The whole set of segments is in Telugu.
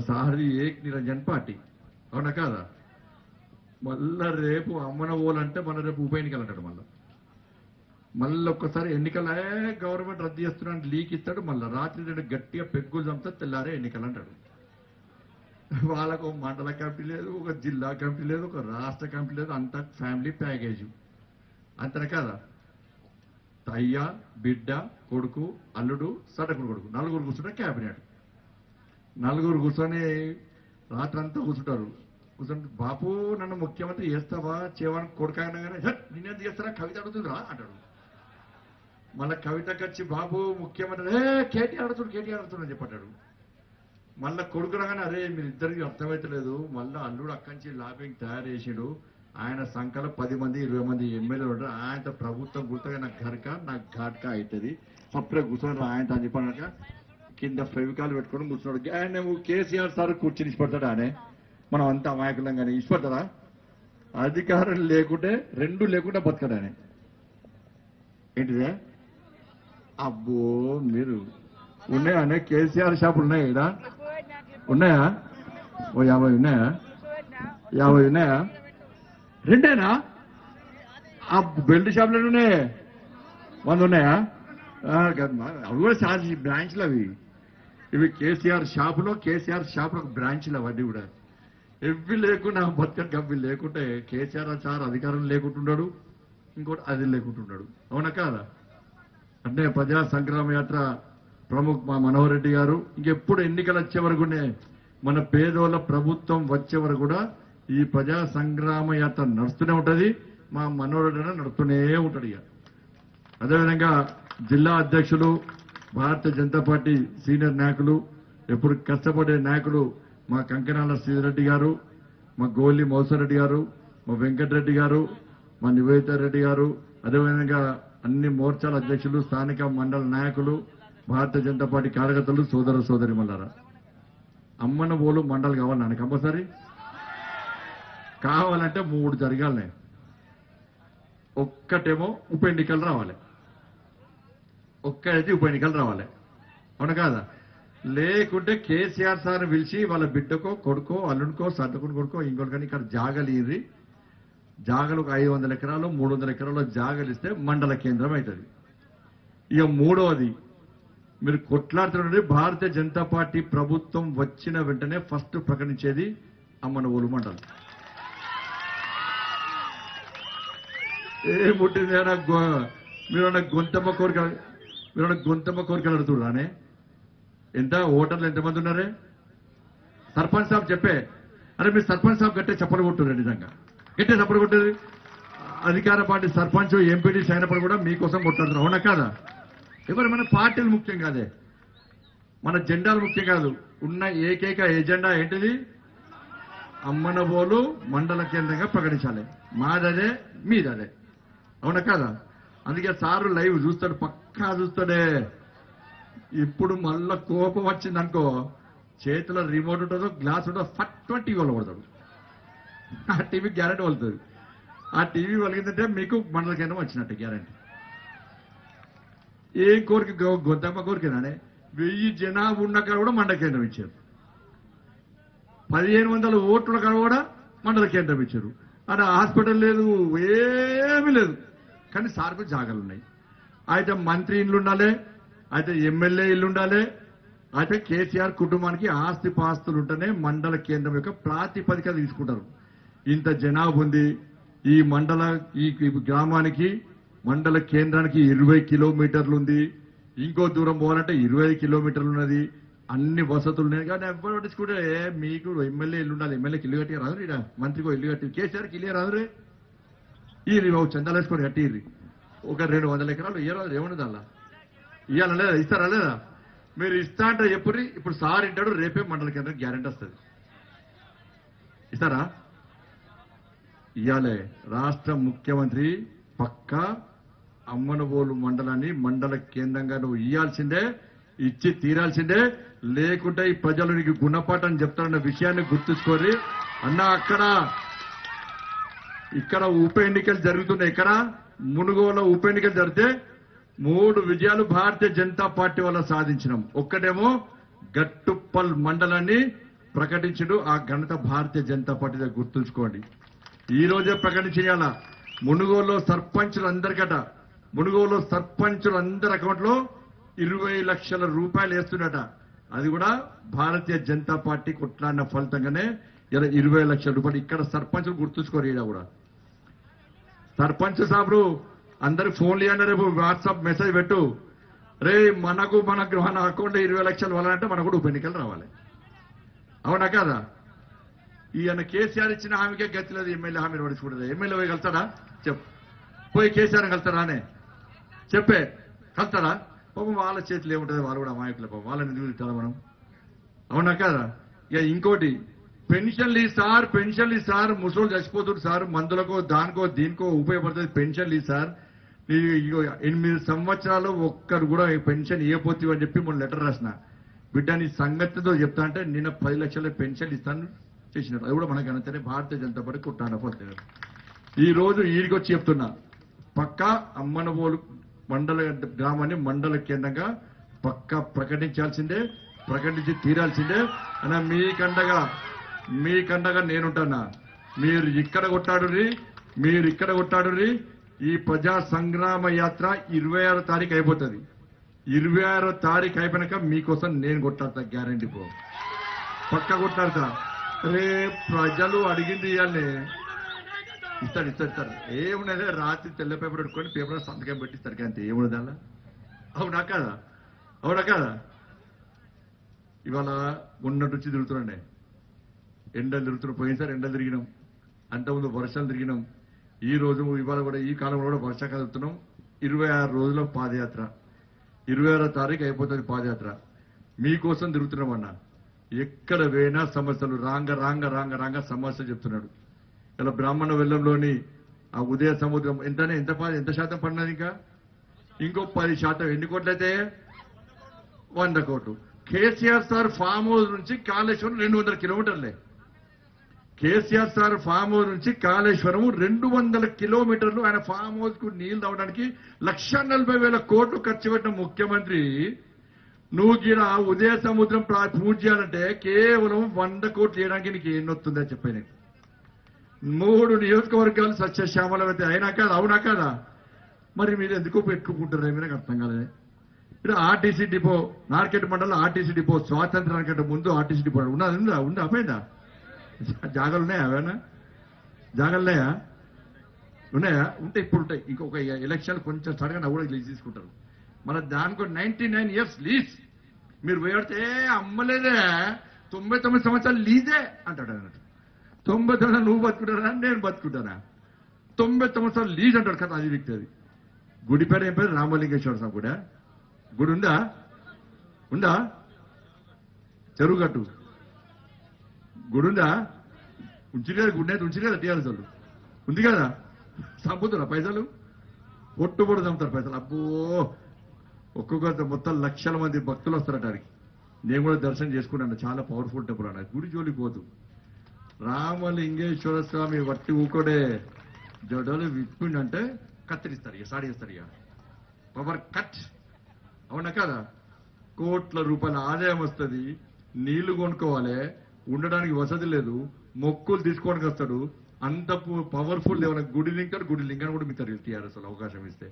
సారి ఏక్ నిరంజన్ పార్టీ అవునా కాదా మళ్ళా రేపు అమ్మన ఓలంటే మన రేపు ఉప ఎన్నికలు అంటాడు మళ్ళా మళ్ళీ ఒక్కసారి ఎన్నికలు ఏ గవర్నమెంట్ రద్దు చేస్తున్నాడు లీక్ ఇస్తాడు మళ్ళీ రాత్రి రెండు గట్టిగా పెగ్గులు చంపుతా తెల్లారే ఎన్నికలు అంటాడు వాళ్ళకు ఒక మండల కమిటీ లేదు ఒక జిల్లా కమిటీ లేదు ఒక రాష్ట్ర కమిటీ లేదు అంత ఫ్యామిలీ ప్యాకేజ్ అంతనే కదా అయ్య బిడ్డ కొడుకు అల్లుడు సడకుడు కొడుకు నలుగురు కూర్చుంటే క్యాబినెట్ నలుగురు కూర్చొని రాత్రంతా కూర్చుంటారు కూర్చొని బాపు నన్ను ముఖ్యమంత్రి చేస్తావా చేయమని కొడుకు అనగానే "హెట్, నిన్నెందుకు చేస్తారా కవిత అడుగుతుందిరా అంటాడు మళ్ళా కవితకి వచ్చి బాబు ముఖ్యమంత్రి ఏ కేటీ ఆడుతుడు కేటీ ఆడుతుడు అని చెప్పాడు మళ్ళా కొడుకు రాగానే అరే మీరు ఇద్దరికి అర్థమైతలేదు మళ్ళా అల్లుడు అక్కంచి లాబింగ్ తయారు చేసాడు ఆయన సంఖ్యలో పది మంది ఇరవై మంది ఎమ్మెల్యేలు ఉంటారు ఆయన ప్రభుత్వం గుర్తుగా నాకు గరక నాకు ఘాట్కా అవుతుంది సపరేట్ కూర్చొని ఆయన అని చెప్పాక కింద ఫెవికాల్ పెట్టుకొని కూర్చున్నాడు ఆయన నువ్వు కేసీఆర్ సార్ కూర్చొని ఇష్టపడతాడు ఆయన మనం అంతా అమాయకులం కానీ ఇష్టపడతారా అధికారం లేకుంటే రెండు లేకుండా బతకడు ఆయన ఏంటిదే అబ్బో మీరు ఉన్నాయా కేసీఆర్ షాపులు ఉన్నాయా ఈడ ఉన్నాయా ఓ యాభై ఉన్నాయా యాభై ఉన్నాయా రెండేనా ఆ బెల్ట్ షాపులు ఎన్ని ఉన్నాయి వంద ఉన్నాయా ఆ, కాదు మా- అవి కూడా చార్జ్ బ్రాంచ్లు అవి ఇవి కేసీఆర్ షాపులో కేసీఆర్ షాపులో బ్రాంచ్లు అవన్నీ కూడా ఎవ్వి లేకుండా బతకని కవ్వి లేకుంటే కేసీఆర్ సార్ అధికారం లేకుంటున్నాడు ఇంకోటి అది లేకుంటున్నాడు అవునా కాదా అంటే ప్రజా సంగ్రామ యాత్ర ప్రముఖ్ మా మనోహర్ రెడ్డి గారు ఇంకెప్పుడు ఎన్నికలు వచ్చే వరకునే మన పేదోళ్ళ ప్రభుత్వం వచ్చే వరకు కూడా ఈ ప్రజా సంగ్రామ యాత్ర నడుస్తూనే ఉంటది మా మనోహర్ రెడ్డి గారు నడుస్తూనే ఉంటాడు ఇక అదేవిధంగా జిల్లా అధ్యక్షులు భారతీయ జనతా పార్టీ సీనియర్ నాయకులు ఎప్పుడు కష్టపడే నాయకులు మా కంకనాల శ్రీరెడ్డి గారు మా గోలి మోసర్ రెడ్డి గారు మా వెంకటరెడ్డి గారు మా నివేదిత రెడ్డి గారు అదేవిధంగా అన్ని మోర్చాల అధ్యక్షులు స్థానిక మండల నాయకులు భారతీయ జనతా పార్టీ కార్యకర్తలు సోదర సోదరి మల్లారా అమ్మన ఓలు మండలి కావాలి నాకు కంపల్సరీ కావాలంటే మూడు జరగాలనే ఒక్కటేమో ఉప ఎన్నికలు రావాలి ఒక్కడైతే ఉప ఎన్నికలు రావాలి అవును కాదా లేకుంటే కేసీఆర్ సార్ పిలిచి వాళ్ళ బిడ్డకో కొడుకో అల్లుడికో సర్దుకుని కొడుకో ఇంకోటి ఇక్కడ జాగలు ఇర్రి జాగలు ఒక ఐదు వందల ఎకరాలు మూడు వందల ఎకరాలు జాగలు ఇస్తే మండల కేంద్రం అవుతుంది ఇక మూడవది మీరు కొట్లాడుతున్నది భారతీయ జనతా పార్టీ ప్రభుత్వం వచ్చిన వెంటనే ఫస్ట్ ప్రకటించేది అమ్మన ఓలు మండలం ఏ పుట్టింది మీరు గొంతమ్మ కోరిక మీరు గొంతమ్మ కోరికలు అడుగుతున్నానే ఎంత ఓటర్లు ఎంతమంది ఉన్నారే సర్పంచ్ సాబ్ చెప్పే అరే మీరు సర్పంచ్ సాబ్ గట్టే చెప్పలు కొట్టున్నారు నిజంగా గట్టే చెప్పలు కొట్టేది అధికార పార్టీ సర్పంచ్ ఎంపీటీస్ అయినప్పుడు కూడా మీకోసం కొట్లాడుతున్నారు అవునా కాదా ఎవరు మన పార్టీలు ముఖ్యం కాదే మన జెండాలు ముఖ్యం కాదు ఉన్న ఏకైక ఎజెండా ఏంటిది అమ్మనబోలు మండల కేంద్రంగా ప్రకటించాలి మాదదే మీదదే అవునా కాదా అందుకే సారు లైవ్ చూస్తాడు పక్కా చూస్తాడే ఇప్పుడు మళ్ళా కోపం వచ్చింది అనుకో చేతిలో రిమోట్ ఉంటుందో గ్లాస్ ఉంటుందో ఫట్ టీవీ వాళ్ళు కొడతాడు ఆ టీవీ గ్యారెంటీ వలుతుంది ఆ టీవీ వలిగిందంటే మీకు మండల కేంద్రం వచ్చినట్టు గ్యారెంటీ ఏం కోరిక గొ- గొంతమ్మ కోరికనానే వెయ్యి జనాభా ఉన్న కాడ కూడా మండల కేంద్రం ఇచ్చారు పదిహేను వందల ఓట్ల కాడ కూడా మండల కేంద్రం ఇచ్చారు అక్కడ హాస్పిటల్ లేదు ఏమీ లేదు కానీ సార్కు జాగాలు ఉన్నాయి అయితే మంత్రి ఇల్లు ఉండాలి అయితే ఎమ్మెల్యే ఇల్లు ఉండాలి అయితే కేసీఆర్ కుటుంబానికి ఆస్తి పాస్తులు ఉంటేనే మండల కేంద్రం యొక్క ప్రాతిపదిక తీసుకుంటారు ఇంత జనాభా ఉంది ఈ మండల ఈ ఈ గ్రామానికి మండల కేంద్రానికి ఇరవై కిలోమీటర్లు ఉంది ఇంకో దూరం పోవాలంటే ఇరవై కిలోమీటర్లు ఉన్నది అన్ని వసతులు ఉన్నాయి కానీ ఎవరు పట్టించుకుంటే ఏ, మీకు ఎమ్మెల్యే ఇల్లు ఉండాలి ఎమ్మెల్యేకి ఇల్లు కట్టి రాదు ఈడ మంత్రికో ఇల్లు కట్టి కేసీఆర్కి ఇల్లు రాదు రే ఈ బాబు చందాలు వేసుకొని కట్టిర్రి ఒక రెండు వందల ఎకరాలు ఏ రోజు ఏముండదు అలా ఇవ్వాలా లేదా ఇస్తారా లేదా మీరు ఇస్తా అంటే ఎప్పుడు ఇప్పుడు సార్ ఇంటాడు రేపే మండల కేంద్రం గ్యారెంటీ వస్తుంది ఇస్తారా ఇవ్వాలే రాష్ట్ర ముఖ్యమంత్రి పక్కా అమ్మనబోలు మండలాన్ని మండల కేంద్రంగా నువ్వు ఇయ్యాల్సిందే ఇచ్చి తీరాల్సిందే లేకుంటే ఈ ప్రజలు నీకు గుణపాఠం చెప్తారన్న విషయాన్ని గుర్తుంచుకోరి అన్న అక్కడ ఇక్కడ ఉప ఎన్నికలు జరుగుతున్నాయి ఇక్కడ మునుగోలో ఉప ఎన్నికలు జరిగితే మూడు విజయాలు భారతీయ జనతా పార్టీ వల్ల సాధించినాం ఒక్కటేమో గట్టుప్పల్ మండలాన్ని ప్రకటించడు ఆ ఘనత భారతీయ జనతా పార్టీ దగ్గర గుర్తుంచుకోండి ఈ రోజే ప్రకటించేయాల మునుగోలులో సర్పంచులు అందరికట మునుగోలులో సర్పంచులు అందరి అకౌంట్ లో ఇరవై లక్షల రూపాయలు వేస్తున్నట అది కూడా భారతీయ జనతా పార్టీ కొట్లాడిన ఫలితంగానే ఇలా ఇరవై లక్షల రూపాయలు ఇక్కడ సర్పంచులు గుర్తుంచుకోరు ఈడ కూడా సర్పంచ్ సాబులు అందరు ఫోన్లు ఇవ్వండి రేపు వాట్సాప్ మెసేజ్ పెట్టు రే మనకు మన మన అకౌంట్ ఇరవై లక్షలు వాళ్ళంటే మనకు కూడా ఉప ఎన్నికలు రావాలి అవునా కాదా ఈయన కేసీఆర్ ఇచ్చిన హామీకే గతి లేదు ఎమ్మెల్యే హామీని పడుచుకుంటుంది ఎమ్మెల్యే పోయి కలుస్తాడా చెప్పు పోయి కేసీఆర్ కలుస్తాడా అనే చెప్పే కలుస్తాడా పాపం వాళ్ళ చేతిలో ఏముంటుంది వాళ్ళు కూడా అమాయకులు పాపం వాళ్ళని ఎందుకు తిట్టాలి మనం అవునా కదా ఇక ఇంకోటి పెన్షన్లు ఈ సార్ పెన్షన్లు ఈ సార్ ముసలు చచ్చిపోతుంది సార్ మందులకో దానికో దీనికో ఉపయోగపడుతుంది పెన్షన్లు ఈ సార్ ఈ ఇగో ఎనిమిది సంవత్సరాలు ఒక్కరు కూడా ఈ పెన్షన్ ఇవ్వపోతు అని చెప్పి మొన్న లెటర్ రాసిన బిడ్డ నీ సంగతితో చెప్తా అంటే నిన్న పది లక్షల పెన్షన్ ఇస్తాను చేసినారు అది కూడా మనకు అంతనే భారతీయ జనతా పార్టీ కొట్టాను ఈ రోజు ఈడికి వచ్చి చెప్తున్నా పక్కా అమ్మనబోలు మండల గ్రామాన్ని మండల కేంద్రంగా పక్కా ప్రకటించాల్సిందే ప్రకటించి తీరాల్సిందే అన్న మీకండగా మీకండగా నేనుంటానా మీరు ఇక్కడ కొట్టాడురి మీరు ఇక్కడ కొట్టాడురి ఈ ప్రజా సంగ్రామ యాత్ర ఇరవై ఆరో తారీఖు అయిపోతుంది ఇరవై ఆరో తారీఖు అయిపోయినాక మీకోసం నేను కొట్టాడతా గ్యారంటీ పో పక్క కొట్టాడతా రే ప్రజలు అడిగింది ఇవ్వాలి ఇస్తాడు ఇస్తాడు ఇస్తాడు ఏమున్నదే రాత్రి తెల్ల పేపర్ పెట్టుకొని పేపర్ సంతకం పెట్టిస్తారు అంతే ఏమున్నది అలా అవునా కాదా అవునా కాదా ఇవాళ ఉన్నట్టు వచ్చి తిరుగుతున్నాండి ఎండలు తిరుగుతున్నాం పోయినసారి ఎండలు తిరిగినాం అంతకుముందు వర్షాలు తిరిగినాం ఈ రోజు ఇవాళ కూడా ఈ కాలంలో కూడా వర్షాకాలం తిరుగుతున్నాం ఇరవై ఆరు రోజుల పాదయాత్ర ఇరవై ఆరో తారీఖు అయిపోతుంది పాదయాత్ర మీకోసం తిరుగుతున్నాం అన్న ఎక్కడ పోయినా సమస్యలు రాంగ రాంగ రాంగ రాంగ సమస్య చెప్తున్నాడు ఇలా బ్రాహ్మణ వెల్లంలోని ఆ ఉదయ సముద్రం ఎంతనే ఎంత పా- ఎంత శాతం పడినది ఇంకా ఇంకో పది శాతం ఎన్ని కోట్లయితే వంద కోట్లు కేసీఆర్ సార్ ఫామ్ హౌస్ నుంచి కాళేశ్వరం రెండు వందల కిలోమీటర్లే కేసీఆర్ సార్ ఫామ్ హౌస్ నుంచి కాళేశ్వరం రెండు వందల కిలోమీటర్లు ఆయన ఫామ్ హౌస్ కు నీళ్లు రావడానికి లక్ష నలభై వేల కోట్లు ఖర్చు పెట్టిన ముఖ్యమంత్రి నువ్వు గిర ఉదయ సముద్రం ప్రా- పూజ చేయాలంటే కేవలం వంద కోట్లు చేయడానికి నీకు ఎన్ని వస్తుందో చెప్పాను నీకు. మూడు నియోజకవర్గాలు సస్యశ్యామలమైతే అయినా కాదా అవునా కాదా మరి మీరు ఎందుకు పెట్టుకుంటారు ఏమైనా నాకు అర్థం కాలేదు ఇప్పుడు ఆర్టీసీ డిపో మార్కెట్ మండలం ఆర్టీసీ డిపో స్వాతంత్రానికంటే ముందు ఆర్టీసీ డిపో ఉన్నది ఉందా ఉందా అపోయిందా జాగాలు ఉన్నాయా అవైనా జాగాలు ఉన్నాయా ఉన్నాయా ఉంటే ఇప్పుడు ఉంటాయి ఇంకొక ఎలక్షన్ కొంచెం సడగా కూడా లీజ్ తీసుకుంటారు మన దానికి నైన్టీ నైన్ ఇయర్స్ లీజ్ మీరు పోయాడితే అమ్మలేదే తొంభై తొమ్మిది సంవత్సరాలు లీజే అంటాడు అన్నట్టు తొంభై తొమ్మిది నువ్వు బతుకుంటానా నేను బతుకుంటానా తొంభై తొమ్మిది సార్లు లీజ్ అంటాడు కదా అది వ్యక్తి అది గుడి పేరు ఏం పేరు రామలింగేశ్వర స్వామి గుడా గుడి ఉందా ఉందా చెరువు గట్టు గుడి ఉందా ఉంచిరు కదా గుడి అయితే ఉంచిరు కదా టీఆర్ఎస్ వాళ్ళు ఉంది కదా చంపుతున్నా పైసలు పొట్టు పొడు చంపుతారు పైసలు అబ్బో ఒక్కొక్క మొత్తం లక్షల మంది భక్తులు వస్తారట ఆడికి నేను కూడా దర్శనం చేసుకున్నాను చాలా పవర్ఫుల్ టెంపుల్ అన్న గుడి జోలికి పోదు రామలింగేశ్వర స్వామి వట్టి ఊకోడే జడలు విప్పిండంటే కత్తిరిస్తారు ఇక సాడిస్తారు ఇక పవర్ కట్ అవునా కదా కోట్ల రూపాయల ఆదాయం వస్తుంది నీళ్లు కొనుక్కోవాలి ఉండడానికి వసతి లేదు మొక్కులు తీసుకోవడానికి వస్తాడు అంత పవర్ఫుల్ ఏమైనా గుడి లింకాడు గుడి లింకాన్ని కూడా మిగతారు టీఆర్ఎస్ వాళ్ళు అవకాశం ఇస్తే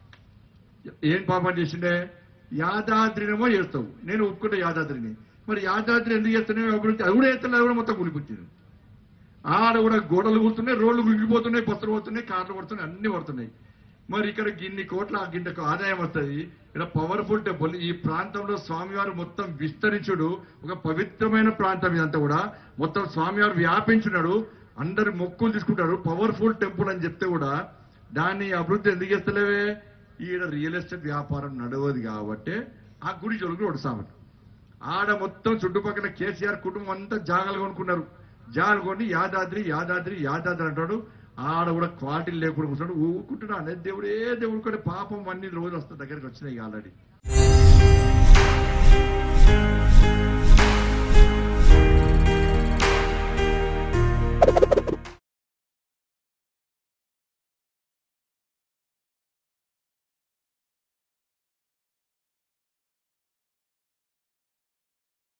ఏం పాపం చేసిండే యాదాద్రినేమో చేస్తావు నేను ఒప్పుకుంటే యాదాద్రిని మరి యాదాద్రి ఎందుకు చేస్తున్నావు అభివృద్ధి అది కూడా చేస్తున్నా అది కూడా మొత్తం కూలిపోతుంది ఆడ కూడా గోడలు కూడుతున్నాయి రోడ్లు గుంగిపోతున్నాయి బస్సులు పడుతున్నాయి కార్లు పడుతున్నాయి అన్ని పడుతున్నాయి మరి ఇక్కడ గిన్ని కోట్ల గింటకు ఆదాయం వస్తుంది ఇక్కడ పవర్ఫుల్ టెంపుల్ ఈ ప్రాంతంలో స్వామివారు మొత్తం విస్తరించుడు ఒక పవిత్రమైన ప్రాంతం ఇదంతా కూడా మొత్తం స్వామివారు వ్యాపించున్నాడు అందరు మొక్కులు తీసుకుంటారు పవర్ఫుల్ టెంపుల్ అని చెప్తే కూడా దాన్ని అభివృద్ధి ఎందుకు చేస్తలేవే ఈడ రియల్ ఎస్టేట్ వ్యాపారం నడవదు కాబట్టి ఆ గుడి జోలికి ఒడుసామట ఆడ మొత్తం చుట్టుపక్కల కేసీఆర్ కుటుంబం అంతా జాగాలు కొనుక్కున్నారు జాగాలు కొని యాదాద్రి యాదాద్రి యాదాద్రి అంటాడు ఆడ కూడా క్వాలిటీ లేకుండా కూర్చున్నాడు ఊరుకుంటున్నా అనే దేవుడు ఏ దేవుడు కూడా పాపం అన్ని రోజులు వస్తా దగ్గరికి వచ్చినాయి ఆల్రెడీ